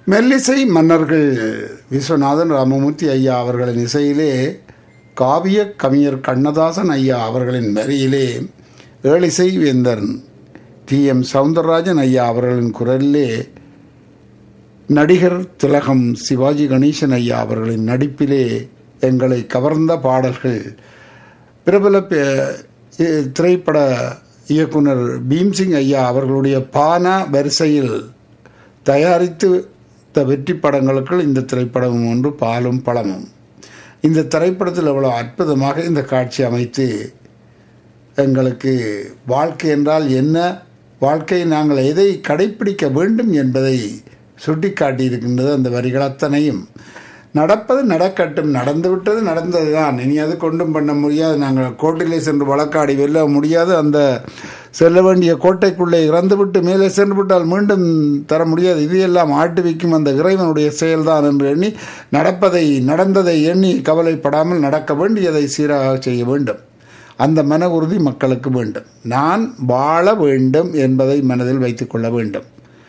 மெல்லிசை மன்னர்கள் விஸ்வநாதன் ராமமூர்த்தி ஐயா அவர்களின் இசையிலே காவிய கவிஞர் கண்ணதாசன் ஐயா அவர்களின் வரியிலே ஏழிசை வேந்தன் டி எம் சவுந்தரராஜன் ஐயா அவர்களின் குரலிலே நடிகர் திலகம் சிவாஜி கணேசன் ஐயா அவர்களின் நடிப்பிலே எங்களை கவர்ந்த பாடல்கள் பிரபல பே- இ- திரைப்பட இயக்குனர் பீம்சிங் ஐயா அவர்களுடைய பானா வரிசையில் தயாரித்து த வெற்றி படங்களுக்குள் இந்த திரைப்படமும் ஒன்று பாலும் பழமும் இந்த திரைப்படத்தில் எவ்வளோ அற்புதமாக இந்த காட்சி அமைத்து எங்களுக்கு வாழ்க்கை என்றால் என்ன வாழ்க்கையை நாங்கள் எதை கடைப்பிடிக்க வேண்டும் என்பதை சுட்டிக்காட்டியிருக்கின்றது அந்த வரிகள் அத்தனையும் நடப்பது நடக்கட்டும் நடந்துவிட்டது நடந்தது தான் இனி அது கொண்டும் பண்ண முடியாது நாங்கள் கோட்டிலே சென்று வழக்காடி வெல்ல முடியாது அந்த செல்ல வேண்டிய கோட்டைக்குள்ளே இறந்துவிட்டு மேலே சென்று விட்டால் மீண்டும் தர முடியாது இது எல்லாம் ஆட்டுவிக்கும் அந்த இறைவனுடைய செயல்தான் என்று எண்ணி நடப்பதை நடந்ததை எண்ணி கவலைப்படாமல் நடக்க வேண்டியதை சீராக செய்ய வேண்டும் அந்த மன உறுதி மக்களுக்கு வேண்டும் நான் வாழ வேண்டும் என்பதை மனதில் வைத்துக் கொள்ள வேண்டும்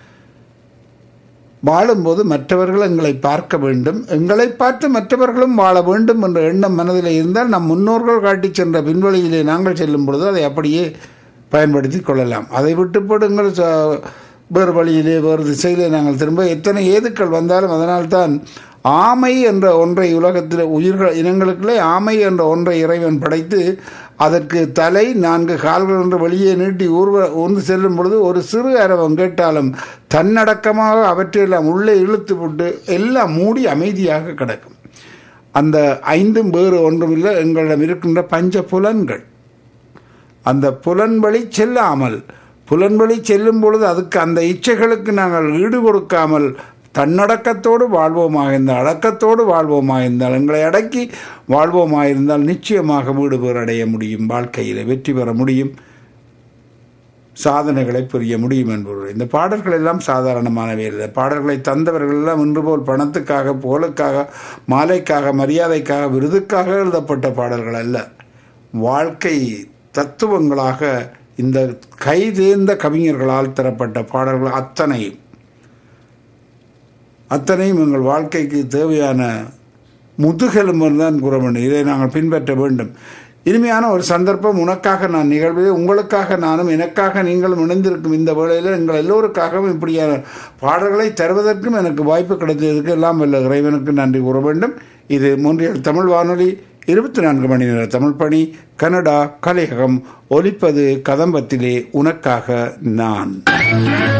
வாழும்போது மற்றவர்கள் எங்களை பார்க்க வேண்டும் எங்களை பார்த்து மற்றவர்களும் வாழ வேண்டும் என்ற எண்ணம் மனதில் இருந்தால் நம் முன்னோர்கள் காட்டிச் சென்ற பின்வழியிலே நாங்கள் செல்லும் பொழுது அதை அப்படியே பயன்படுத்தி கொள்ளலாம் அதை விட்டு போடுங்கள் ச- வேறு வழியிலே வேறு திசையிலே நாங்கள் திரும்ப எத்தனை ஏதுக்கள் வந்தாலும் அதனால்தான் ஆமை என்ற ஒன்றை உலகத்தில் உயிர்கள் இனங்களுக்குள்ளே ஆமை என்ற ஒன்றை இறைவன் படைத்து அதற்கு தலை நான்கு கால்கள் என்று வெளியே நீட்டி ஊர்வ ஊர்ந்து செல்லும் பொழுது ஒரு சிறு அரவம் கேட்டாலும் தன்னடக்கமாக அவற்றையெல்லாம் உள்ளே இழுத்து விட்டு எல்லாம் மூடி அமைதியாக கிடக்கும் அந்த ஐந்தும் வேறு ஒன்றுமில்லை எங்களிடம் இருக்கின்ற பஞ்ச புலன்கள் அந்த புலன் வழி செல்லாமல் புலன் வழி செல்லும் பொழுது அதுக்கு அந்த இச்சைகளுக்கு நாங்கள் ஈடு கொடுக்காமல் தன்னடக்கத்தோடு வாழ்வோமாக இருந்தால் அடக்கத்தோடு வாழ்வோமாக இருந்தால் எங்களை அடக்கி வாழ்வோமாக இருந்தால் நிச்சயமாக வீடு பேர் அடைய முடியும் வாழ்க்கையில் வெற்றி பெற முடியும் சாதனைகளை புரிய முடியும் என்பவர் இந்த பாடல்கள் எல்லாம் சாதாரணமானவை இல்லை பாடல்களை தந்தவர்கள் எல்லாம் இன்று போல் பணத்துக்காக புகழுக்காக மாலைக்காக மரியாதைக்காக விருதுக்காக எழுதப்பட்ட பாடல்கள் அல்ல வாழ்க்கை தத்துவங்களாக இந்த கைதேர்ந்த கவிஞர்களால் தரப்பட்ட பாடல்கள் அத்தனையும் அத்தனையும் எங்கள் வாழ்க்கைக்கு தேவையான முதுகெலும்பு தான் கூற வேண்டும் இதை நாங்கள் பின்பற்ற வேண்டும் இனிமையான ஒரு சந்தர்ப்பம் உனக்காக நான் நிகழ்வதே உங்களுக்காக நானும் எனக்காக நீங்களும் இணைந்திருக்கும் இந்த வேளையில் எங்கள் எல்லோருக்காகவும் இப்படியான பாடல்களை தருவதற்கும் எனக்கு வாய்ப்பு கிடைத்ததற்கு எல்லாம் வல்ல இறைவனுக்கு நன்றி கூற வேண்டும் இது மூன்றியல் தமிழ் வானொலி இருபத்தி நான்கு மணி நேர தமிழ் பணி கனடா கலையகம் ஒலிப்பது கதம்பத்திலே உனக்காக நான்